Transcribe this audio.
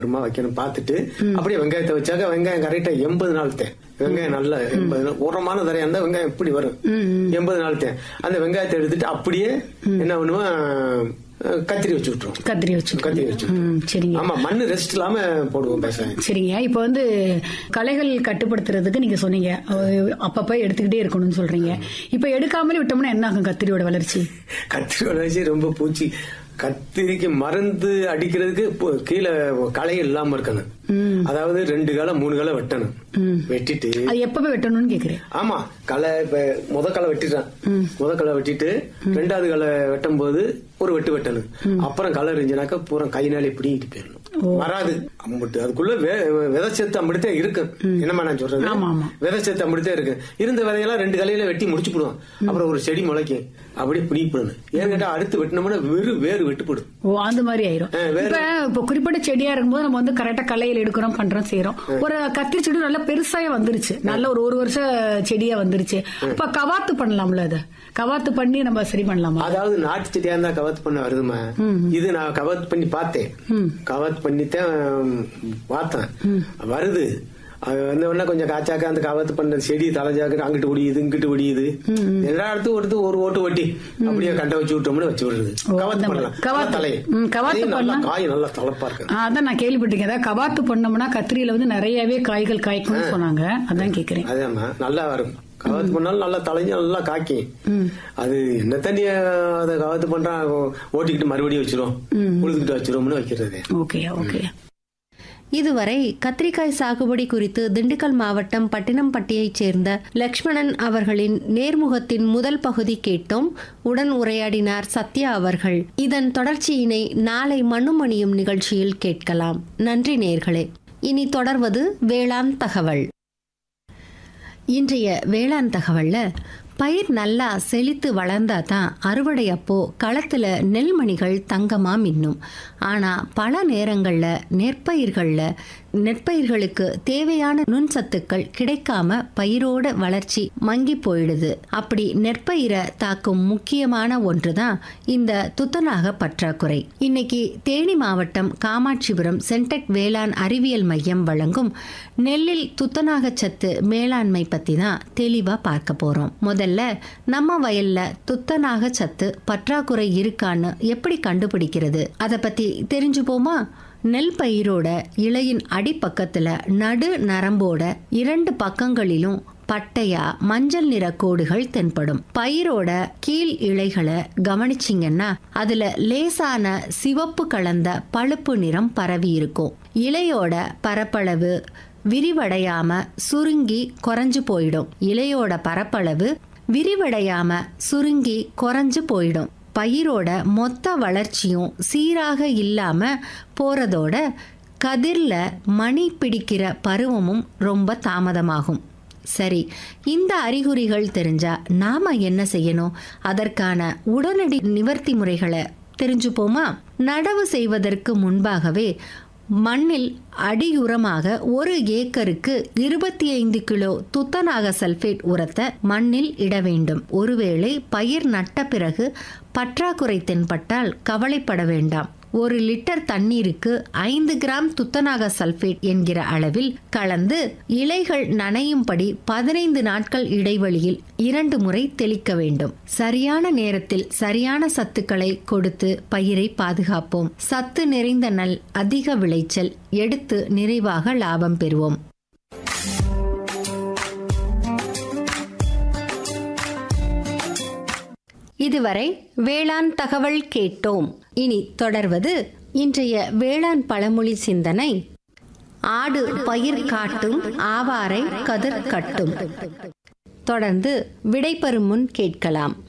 வருமா வைக்கணும் பார்த்துட்டு அப்படியே வெங்காயத்தை வச்சாக்க வெங்காயம் கரெக்டா எண்பது நாள் தேன் வெங்காயம் நல்ல எண்பது நாள் உரமான தரையா இருந்தா வெங்காயம் எப்படி வரும் எண்பது நாள் தேன் அந்த வெங்காயத்தை எடுத்துட்டு அப்படியே என்ன பண்ணுவேன் அஹ், கத்திரி வச்சு விட்டுருவோம் கத்திரி வச்சு கத்திரி வச்சு ம், சரிங்க ஆமா மண்ணு ரெஸ்ட் இல்லாம போடுவோம் பேசுறேன் சரிங்க இப்போ வந்து களைகள் கட்டுப்படுத்துறதுக்கு நீங்க சொன்னீங்க அஹ் அப்பப்ப எடுத்துக்கிட்டே இருக்கணும்னு சொல்றீங்க இப்போ எடுக்காமலே விட்டோம்னா என்ன ஆகும் கத்திரியோட வளர்ச்சி கத்திரி வளர்ச்சி ரொம்ப பூச்சி கத்திரிக்கு மருந்து அடிக்கிறதுக்கு பு- கீழே களை இல்லாம இருக்கணும் அதாவது ரெண்டு களை மூணு களை வெட்டணும் வெட்டிட்டு அது எப்பவே வெட்டணும்னு கேக்குறேன் ஆமா களை இப்ப முத களை வெட்டிட்டான் முத களை வெட்டிட்டு ரெண்டாவது களை வெட்டும் போது ஒரு வெட்டு வெட்டணும் அப்புறம் களை இருந்துச்சுனாக்கா பூரா கைனாலே பிடிங்கிட்டு போயிடணும் வராது அம்பிட்டு அதுக்குள்ள வே- விதைச்சத்து அம்பிடுத்தே இருக்கு என்னமா நான் சொல்றது ஆமா, ஆமா. விதைச்சத்து அம்பிடுத்தே இருக்கு இருந்த விதையெல்லாம் ரெண்டு கலையில வெட்டி முடிச்சு போடுவோம் அப்புறம் ஒரு செடி முளைக்கும் அப்படியே பிடிப்படணும் ஏன்னு கேட்டா அடுத்து வெட்டினோம்னா வெறும் வேறு வெட்டுப்படும் ஓ அந்த மாதிரி ஆயிரும் ஆ, வேற- இப்ப இப்போ குறிப்பிட்ட செடியா இருக்கும்போது நம்ம வந்து கரெக்டா களையில் எடுக்கிறோம் பண்றோம் செய்யறோம் ஒரு கத்திரி செடி நல்லா பெருசாயே வந்துருச்சு நல்ல ஒரு ஒரு வருஷம் செடியா வந்துருச்சு அப்ப கவாத்து பண்ணலாம்ல அத கவாத்து பண்ணி நம்ம சரி பண்ணலாமா அதாவது நாட்டு செடியா இருந்தா கவத் பண்ண வருதுமா இது நான் கவத் பண்ணி பார்த்தேன் கவத் பண்ணித்தான் பார்த்தேன் வருது அது வந்த உடனே கொஞ்சம் காய்ச்சாக்க அந்த கவத்து பண்ண செடி தலைஞ்சாக்க அங்கிட்டு ஒடியுது இங்கிட்டு ஒடியுது எல்லா இடத்தும் ஒடுத்து ஒரு ஓட்டு ஒட்டி அப்படியே கண்ட வச்சு விட்டோம்னு வச்சு விடுறது ஓ, கவத்து அந்த பண்ணலாம் மாதிரி. கவாத்து. தலை ம், கவாத்து நல்லா பண்ணா- காய் நல்லா தளப்பா இருக்கு ஆ, அதான் நான் கேள்விப்பட்டிருக்கேன் அதாவது கவாத்து பண்ணோம்னா கத்திரியில வந்து நிறையவே காய்கள் காய்க்கும்னு சொன்னாங்க அதான் கேக்குறேன் அதேம்மா நல்லா வரும் கவாத்து பண்ணாலும் நல்லா தலைஞ்சு நல்லா காய்க்கும் அது என்ன தண்ணி அதை கவாத்து பண்றா ஓட்டிக்கிட்டு மறுபடியும் வச்சிரும் உழுதுகிட்டு வச்சிருவோம்னு வைக்கிறது ஓகே ஓகே இதுவரை கத்திரிக்காய் சாகுபடி குறித்து திண்டுக்கல் மாவட்டம் பட்டினம்பட்டியைச் சேர்ந்த லக்ஷ்மணன் அவர்களின் நேர்முகத்தின் முதல் பகுதி கேட்டோம் உடன் உரையாடினார் சத்யா அவர்கள் இதன் தொடர்ச்சியினை நாளை மண்ணுமணியும் நிகழ்ச்சியில் கேட்கலாம் நன்றி நேர்களே இனி தொடர்வது வேளாண் தகவல் இன்றைய வேளாண் தகவல்ல பயிர் நல்லா செழித்து வளர்ந்தா தான் அறுவடை அப்போ களத்துல நெல்மணிகள் தங்கமா மின்னும் ஆனா பல நேரங்கள்ல நெற்பயிர்கள்ல நெற்பயிர்களுக்கு தேவையான நுண்சத்துக்கள் கிடைக்காம பயிரோட வளர்ச்சி மங்கி போயிடுது அப்படி நெற்பயிரை தாக்கும் முக்கியமான ஒன்றுதான் இந்த துத்தநாக பற்றாக்குறை இன்னைக்கு தேனி மாவட்டம் காமாட்சிபுரம் சென்டெக் வேளாண் அறிவியல் மையம் வழங்கும் நெல்லில் துத்தநாக சத்து மேலாண்மை பத்தி தான் தெளிவா பார்க்க போறோம் முதல்ல நம்ம வயல்ல துத்தநாக சத்து பற்றாக்குறை இருக்கான்னு எப்படி கண்டுபிடிக்கிறது அதை பத்தி தெரிஞ்சுப்போமா நெல் பயிரோட இலையின் அடிப்பக்கத்துல நடு நரம்போட இரண்டு பக்கங்களிலும் பட்டையா மஞ்சள் நிற கோடுகள் தென்படும் பயிரோட கீழ் இலைகளை கவனிச்சிங்கன்னா அதுல லேசான சிவப்பு கலந்த பழுப்பு நிறம் பரவி இருக்கும் இலையோட பரப்பளவு விரிவடையாம சுருங்கி குறைஞ்சு போயிடும் இலையோட பரப்பளவு விரிவடையாம சுருங்கி குறைஞ்சு போயிடும் பயிரோட மொத்த வளர்ச்சியும் சீராக இல்லாம போறதோட கதிர்ல மணி பிடிக்கிற பருவமும் ரொம்ப தாமதமாகும் சரி இந்த அறிகுறிகள் தெரிஞ்சா நாம என்ன செய்யணும் அதற்கான உடனடி நிவர்த்தி முறைகளை தெரிஞ்சுப்போமா நடவு செய்வதற்கு முன்பாகவே மண்ணில் அடியுரமாக ஒரு ஏக்கருக்கு இருபத்தி ஐந்து கிலோ துத்தநாக சல்பேட் உரத்தை மண்ணில் இட வேண்டும் ஒருவேளை பயிர் நட்ட பிறகு பற்றாக்குறை தென்பட்டால் கவலைப்பட வேண்டாம் ஒரு லிட்டர் தண்ணீருக்கு ஐந்து கிராம் துத்தநாக சல்பேட் என்கிற அளவில் கலந்து இலைகள் நனையும்படி பதினைந்து நாட்கள் இடைவெளியில் இரண்டு முறை தெளிக்க வேண்டும் சரியான நேரத்தில் சரியான சத்துக்களை கொடுத்து பயிரை பாதுகாப்போம் சத்து நிறைந்த நல் அதிக விளைச்சல் எடுத்து நிறைவாக லாபம் பெறுவோம் இதுவரை வேளாண் தகவல் கேட்டோம் இனி தொடர்வது இன்றைய வேளாண் பழமொழி சிந்தனை ஆடு பயிர் காட்டும் ஆவாரை கதிர் கட்டும் தொடர்ந்து விடைபெறும் முன் கேட்கலாம்